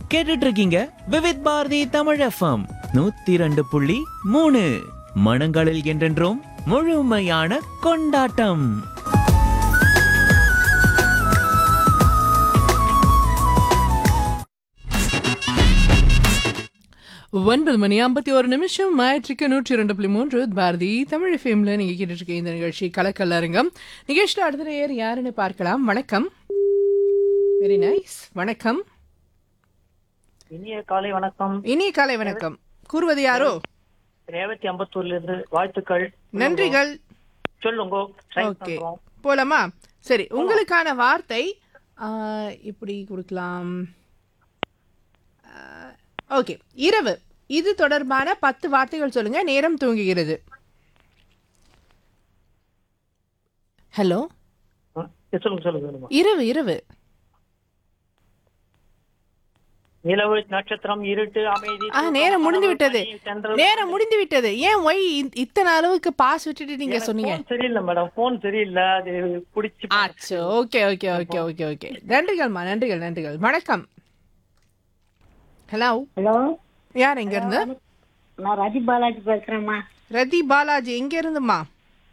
கேட்டுட்டு இருக்கீங்க விவித் பாரதி தமிழ் எஃப்எம் நூத்தி ரெண்டு புள்ளி மூணு மனங்களில் என்றென்றும் முழுமையான கொண்டாட்டம் ஒன்பது மணி ஐம்பத்தி ஒரு நிமிஷம் ஞாயிற்றுக்கு நூற்றி இரண்டு புள்ளி மூன்று பாரதி தமிழ் ஃபேமில் நீங்கள் கேட்டுட்டு இருக்க இந்த நிகழ்ச்சி கலக்கல்லரங்கம் நிகழ்ச்சியில் அடுத்த நேர் யாருன்னு பார்க்கலாம் வணக்கம் வெரி நைஸ் வணக்கம் இனிய காலை வணக்கம் இனிய காலை வணக்கம் கூறுவது யாரோ ரேவதி அம்பத்தூர்ல இருந்து வாழ்த்துக்கள் நன்றிகள் சொல்லுங்க try ஓகே பண்றோம். போலாமா சரி உங்களுக்கான வார்த்தை ஆ, இப்படி கொடுக்கலாம் ஓகே இரவு இது தொடர்பான பத்து வார்த்தைகள் சொல்லுங்க நேரம் தூங்குகிறது ஹலோ ஆ, சொல்லுங்க சொல்லுங்க சொல்லுங்க இரவு இரவு நிலவு நட்சத்திரம் இருட்டு அமைதி ஆ தூக்கம், நேரம் முடிந்து கனவு, விட்டது பனி, தென்றல். நேரம் முடிந்து விட்டது ஏன் ஒய் இத்தனை அளவுக்கு பாஸ் விட்டுட்டு நீங்க எனக்கு சொன்னீங்க phone சரியில்லை மேடம் போன் சரியில்லை அது பிடிச்சி ஆச்சு okay okay okay okay okay நன்றிகள்மா நன்றிகள் நன்றிகள் வணக்கம் ஹலோ ஹலோ யார் எங்க இருந்து நான் ரதி பாலாஜி பேசுறேம்மா ரதி பாலாஜி எங்க இருந்துமா